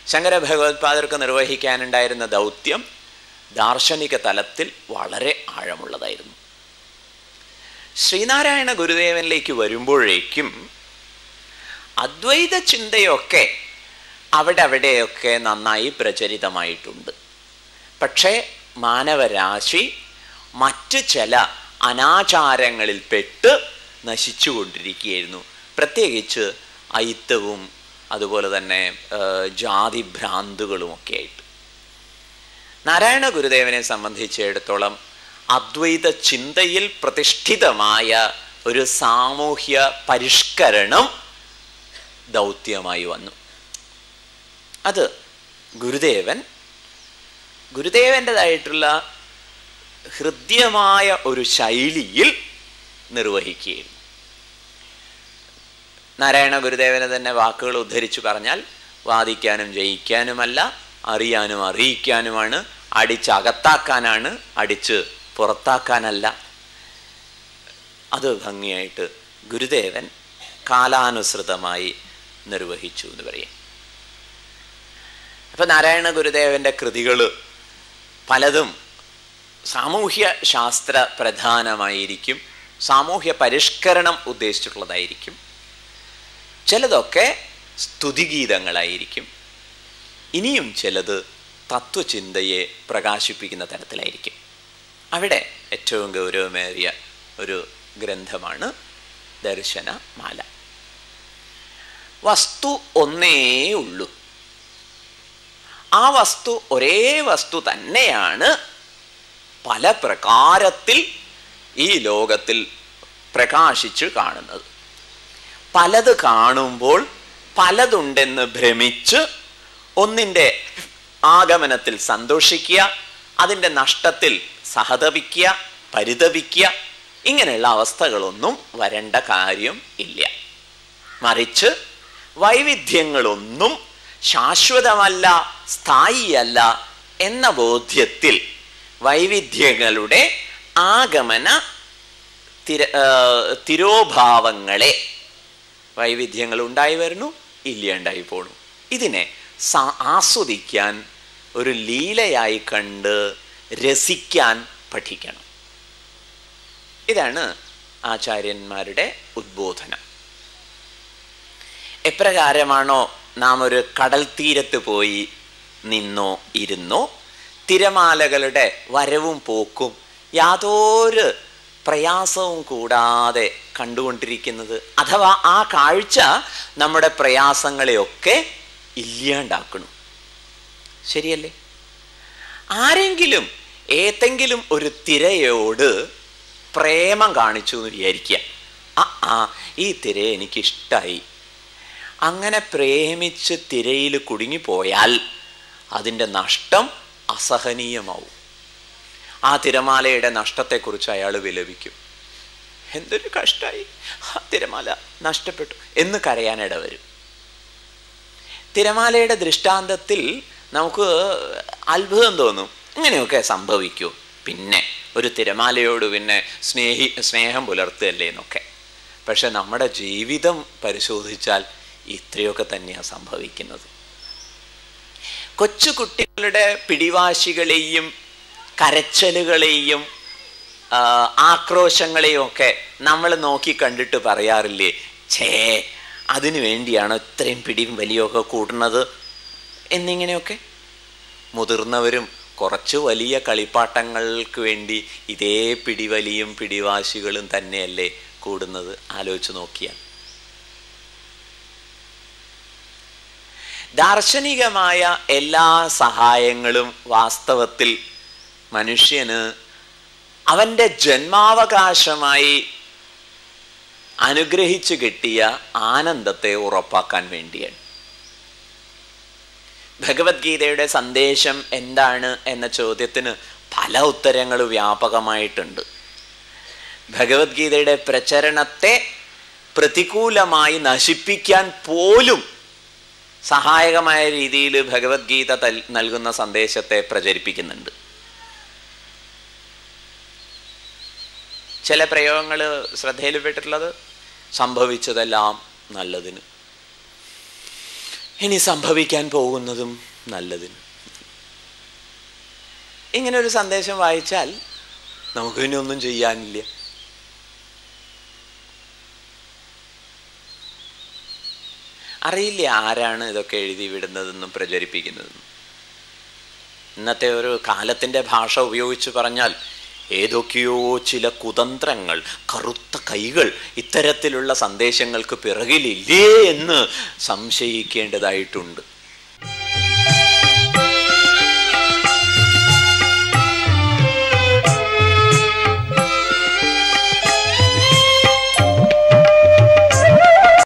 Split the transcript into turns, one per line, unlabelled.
ശങ്കര ഭഗവത്പാദർക്ക് നിർവഹിക്കാനുണ്ടായിരുന്ന ദൗത്യം ദാർശനിക തലത്തിൽ വളരെ ആഴമുള്ളതായിരുന്നു ശ്രീനാരായണ ഗുരുദേവനിലേക്ക് വരുമ്പോഴേക്കും അദ്വൈത ചിന്തയൊക്കെ അവിടെ അവിടെയൊക്കെ നന്നായി പ്രചരിതമായിട്ടുണ്ട് പക്ഷേ മാനവരാശി മറ്റ് ചില അനാചാരങ്ങളിൽ പെട്ട് നശിച്ചുകൊണ്ടിരിക്കുകയായിരുന്നു പ്രത്യേകിച്ച് അയിത്തവും അതുപോലെ തന്നെ ജാതിഭ്രാന്തുകളുമൊക്കെ ആയിട്ട് നാരായണ ഗുരുദേവനെ സംബന്ധിച്ചിടത്തോളം അദ്വൈത ചിന്തയിൽ പ്രതിഷ്ഠിതമായ ഒരു സാമൂഹ്യ പരിഷ്കരണം ദൗത്യമായി വന്നു അത് ഗുരുദേവൻ ഗുരുദേവൻ്റെതായിട്ടുള്ള ഹൃദ്യമായ ഒരു ശൈലിയിൽ നിർവഹിക്കുകയായിരുന്നു നാരായണ ഗുരുദേവനെ തന്നെ വാക്കുകൾ ഉദ്ധരിച്ചു പറഞ്ഞാൽ വാദിക്കാനും ജയിക്കാനുമല്ല അറിയാനും അറിയിക്കാനുമാണ് അടിച്ചകത്താക്കാനാണ് അടിച്ച് പുറത്താക്കാനല്ല അത് ഭംഗിയായിട്ട് ഗുരുദേവൻ കാലാനുസൃതമായി നിർവഹിച്ചു എന്ന് പറയാം അപ്പൊ നാരായണ ഗുരുദേവന്റെ കൃതികൾ പലതും സാമൂഹ്യ ശാസ്ത്ര പ്രധാനമായിരിക്കും സാമൂഹ്യ പരിഷ്കരണം ഉദ്ദേശിച്ചിട്ടുള്ളതായിരിക്കും ചിലതൊക്കെ സ്തുതിഗീതങ്ങളായിരിക്കും ഇനിയും ചിലത് തത്വചിന്തയെ പ്രകാശിപ്പിക്കുന്ന തരത്തിലായിരിക്കും അവിടെ ഏറ്റവും ഗൗരവമേറിയ ഒരു ഗ്രന്ഥമാണ് ദർശനമാല വസ്തു ഒന്നേ ഉള്ളൂ ആ വസ്തു ഒരേ വസ്തു തന്നെയാണ് പല പ്രകാരത്തിൽ ഈ ലോകത്തിൽ പ്രകാശിച്ച് കാണുന്നത് പലത് കാണുമ്പോൾ പലതുണ്ടെന്ന് ഭ്രമിച്ച് ഒന്നിൻ്റെ ആഗമനത്തിൽ സന്തോഷിക്കുക അതിൻ്റെ നഷ്ടത്തിൽ സഹതപിക്കുക പരിതപിക്കുക ഇങ്ങനെയുള്ള അവസ്ഥകളൊന്നും വരേണ്ട കാര്യം ഇല്ല മറിച്ച് വൈവിധ്യങ്ങളൊന്നും ശാശ്വതമല്ല സ്ഥായിയല്ല എന്ന ബോധ്യത്തിൽ വൈവിധ്യങ്ങളുടെ ആഗമന തിര തിരോഭാവങ്ങളെ വൈവിധ്യങ്ങൾ ഉണ്ടായി വരുന്നു ഇല്ലാണ്ടായി പോണു ഇതിനെ ആസ്വദിക്കാൻ ഒരു ലീലയായി കണ്ട് രസിക്കാൻ പഠിക്കണം ഇതാണ് ആചാര്യന്മാരുടെ ഉദ്ബോധനം എപ്രകാരമാണോ നാം ഒരു കടൽ തീരത്ത് പോയി നിന്നോ ഇരുന്നോ തിരമാലകളുടെ വരവും പോക്കും യാതൊരു പ്രയാസവും കൂടാതെ കണ്ടുകൊണ്ടിരിക്കുന്നത് അഥവാ ആ കാഴ്ച നമ്മുടെ പ്രയാസങ്ങളെയൊക്കെ ഇല്ലാണ്ടാക്കണം ശരിയല്ലേ ആരെങ്കിലും ഏതെങ്കിലും ഒരു തിരയോട് പ്രേമം കാണിച്ചു എന്ന് വിചാരിക്കുക ആ ആ ഈ തിരയെ എനിക്കിഷ്ടമായി അങ്ങനെ പ്രേമിച്ച് തിരയിൽ കുടുങ്ങിപ്പോയാൽ അതിൻ്റെ നഷ്ടം അസഹനീയമാവും ആ തിരമാലയുടെ നഷ്ടത്തെക്കുറിച്ച് അയാൾ വിലപിക്കും എന്തൊരു കഷ്ടമായി ആ തിരമാല നഷ്ടപ്പെട്ടു എന്ന് കരയാനിട വരും തിരമാലയുടെ ദൃഷ്ടാന്തത്തിൽ നമുക്ക് അത്ഭുതം തോന്നും ഇങ്ങനെയൊക്കെ സംഭവിക്കൂ പിന്നെ ഒരു തിരമാലയോട് പിന്നെ സ്നേഹി സ്നേഹം പുലർത്തുകയല്ലേ എന്നൊക്കെ പക്ഷെ നമ്മുടെ ജീവിതം പരിശോധിച്ചാൽ ഇത്രയൊക്കെ തന്നെയാണ് സംഭവിക്കുന്നത് കൊച്ചു കുട്ടികളുടെ പിടിവാശികളെയും കരച്ചലുകളെയും ആക്രോശങ്ങളെയും ഒക്കെ നമ്മൾ നോക്കി കണ്ടിട്ട് പറയാറില്ലേ ഛേ അതിനു വേണ്ടിയാണ് ഇത്രയും പിടിയും വലിയൊക്കെ കൂടുന്നത് എന്നിങ്ങനെയൊക്കെ മുതിർന്നവരും കുറച്ച് വലിയ കളിപ്പാട്ടങ്ങൾക്ക് വേണ്ടി ഇതേ പിടിവലിയും പിടിവാശികളും തന്നെയല്ലേ കൂടുന്നത് ആലോചിച്ച് നോക്കിയാൽ ദാർശനികമായ എല്ലാ സഹായങ്ങളും വാസ്തവത്തിൽ മനുഷ്യന് അവൻ്റെ ജന്മാവകാശമായി അനുഗ്രഹിച്ചു കിട്ടിയ ആനന്ദത്തെ ഉറപ്പാക്കാൻ വേണ്ടിയാണ് ഭഗവത്ഗീതയുടെ സന്ദേശം എന്താണ് എന്ന ചോദ്യത്തിന് പല ഉത്തരങ്ങൾ വ്യാപകമായിട്ടുണ്ട് ഭഗവത്ഗീതയുടെ പ്രചരണത്തെ പ്രതികൂലമായി നശിപ്പിക്കാൻ പോലും സഹായകമായ രീതിയിൽ ഭഗവത്ഗീത നൽകുന്ന സന്ദേശത്തെ പ്രചരിപ്പിക്കുന്നുണ്ട് ചില പ്രയോഗങ്ങൾ ശ്രദ്ധയിൽപ്പെട്ടിട്ടുള്ളത് സംഭവിച്ചതെല്ലാം നല്ലതിന് ഇനി സംഭവിക്കാൻ പോകുന്നതും നല്ലതിന് ഇങ്ങനെ ഒരു സന്ദേശം വായിച്ചാൽ നമുക്ക് ഇനി ഒന്നും ചെയ്യാനില്ല അറിയില്ല ആരാണ് ഇതൊക്കെ എഴുതി വിടുന്നതെന്നും പ്രചരിപ്പിക്കുന്നതെന്നും ഇന്നത്തെ ഒരു കാലത്തിൻ്റെ ഭാഷ ഉപയോഗിച്ച് പറഞ്ഞാൽ ഏതൊക്കെയോ ചില കുതന്ത്രങ്ങൾ കറുത്ത കൈകൾ ഇത്തരത്തിലുള്ള സന്ദേശങ്ങൾക്ക് പിറകിലില്ലേ എന്ന് സംശയിക്കേണ്ടതായിട്ടുണ്ട്